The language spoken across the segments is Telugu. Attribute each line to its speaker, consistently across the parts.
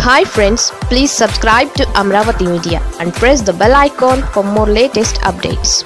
Speaker 1: hi friends please subscribe to Amaravati media and press the bell icon for more latest updates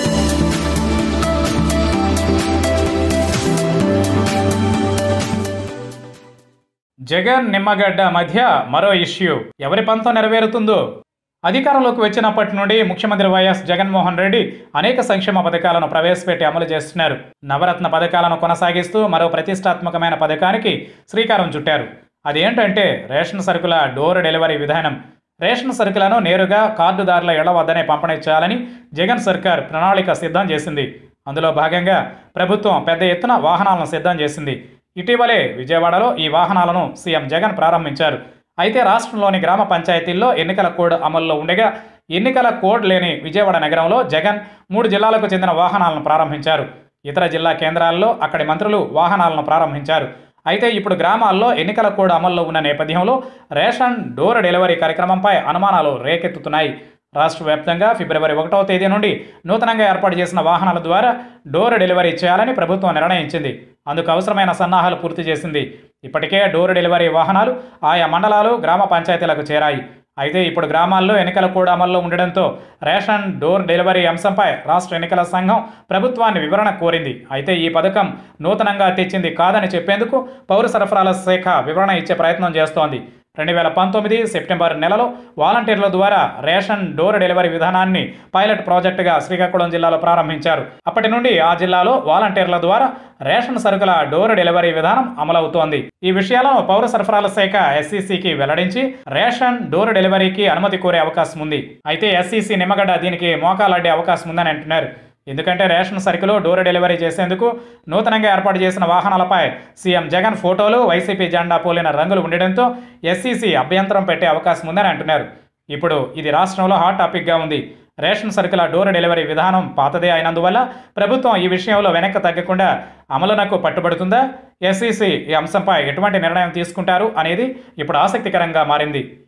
Speaker 2: Jagan Nimmagadda మధ్య మరో ఇష్యూ ఎవరి పంతం నెరవేరుతుందో అధికారంలోకి వచ్చినప్పటి నుండి ముఖ్యమంత్రి వైఎస్ జగన్మోహన్ రెడ్డి అనేక సంక్షేమ పథకాలను ప్రవేశపెట్టి అమలు చేస్తున్నారు నవరత్న పథకాలను కొనసాగిస్తూ మరో ప్రతిష్టాత్మకమైన పథకానికి శ్రీకారం చుట్టారు అదేంటంటే రేషన్ సరుకుల డోర్ డెలివరీ విధానం రేషన్ సరుకులను నేరుగా కార్డుదారుల ఇళ్ల వద్దనే పంపిణీ చేయాలని జగన్ సర్కార్ ప్రణాళిక సిద్ధం చేసింది అందులో భాగంగా ప్రభుత్వం పెద్ద ఎత్తున వాహనాలను సిద్ధం చేసింది ఇటీవలే విజయవాడలో ఈ వాహనాలను సీఎం జగన్ ప్రారంభించారు అయితే రాష్ట్రంలోని గ్రామ పంచాయతీల్లో ఎన్నికల కోడ్ అమల్లో ఉండగా ఎన్నికల కోడ్ లేని విజయవాడ నగరంలో జగన్ మూడు జిల్లాలకు చెందిన వాహనాలను ప్రారంభించారు ఇతర జిల్లా కేంద్రాల్లో అక్కడి మంత్రులు వాహనాలను ప్రారంభించారు అయితే ఇప్పుడు గ్రామాల్లో ఎన్నికల కోడ్ అమల్లో ఉన్న నేపథ్యంలో రేషన్ డోర్ డెలివరీ కార్యక్రమంపై అనుమానాలు రేకెత్తుతున్నాయి రాష్ట్ర వ్యాప్తంగా ఫిబ్రవరి ఒకటవ తేదీ నుండి నూతనంగా ఏర్పాటు చేసిన వాహనాల ద్వారా డోర్ డెలివరీ చేయాలని ప్రభుత్వం నిర్ణయించింది అందుకు అవసరమైన సన్నాహాలు పూర్తి చేసింది ఇప్పటికే డోర్ డెలివరీ వాహనాలు ఆయా మండలాలు గ్రామ పంచాయతీలకు చేరాయి అయితే ఇప్పుడు గ్రామాల్లో ఎన్నికల కూడా అమల్లో ఉండడంతో రేషన్ డోర్ డెలివరీ అంశంపై రాష్ట్ర ఎన్నికల సంఘం ప్రభుత్వాన్ని వివరణ కోరింది అయితే ఈ పథకం నూతనంగా తెచ్చింది కాదని చెప్పేందుకు పౌర సరఫరాల శాఖ వివరణ ఇచ్చే ప్రయత్నం చేస్తోంది రెండు వేల పంతొమ్మిది సెప్టెంబర్ నెలలో వాలంటీర్ల ద్వారా రేషన్ డోర్ డెలివరీ విధానాన్ని పైలట్ ప్రాజెక్టుగా శ్రీకాకుళం జిల్లాలో ప్రారంభించారు అప్పటి నుండి ఆ జిల్లాలో వాలంటీర్ల ద్వారా రేషన్ సరుకుల డోర్ డెలివరీ విధానం అమలవుతోంది ఈ విషయాలను పౌర సరఫరాల శాఖ ఎస్సీసీకి వెల్లడించి రేషన్ డోర్ డెలివరీకి అనుమతి కోరే అవకాశం ఉంది అయితే ఎస్సీసీ నిమ్మగడ్డ దీనికి మోకాలడ్డే అవకాశం ఉందని అంటున్నారు ఎందుకంటే రేషన్ సరుకులు డోర్ డెలివరీ చేసేందుకు నూతనంగా ఏర్పాటు చేసిన వాహనాలపై సీఎం జగన్ ఫోటోలు వైసీపీ జెండా పోలిన రంగులు ఉండడంతో ఎస్సీసీ అభ్యంతరం పెట్టే అవకాశం ఉందని అంటున్నారు ఇప్పుడు ఇది రాష్ట్రంలో హాట్ టాపిక్గా ఉంది రేషన్ సరుకుల డోర్ డెలివరీ విధానం పాతదే అయినందువల్ల ప్రభుత్వం ఈ విషయంలో వెనక్కి తగ్గకుండా అమలునకు పట్టుబడుతుందా ఎస్సీసీ ఈ అంశంపై ఎటువంటి నిర్ణయం తీసుకుంటారు అనేది ఇప్పుడు ఆసక్తికరంగా మారింది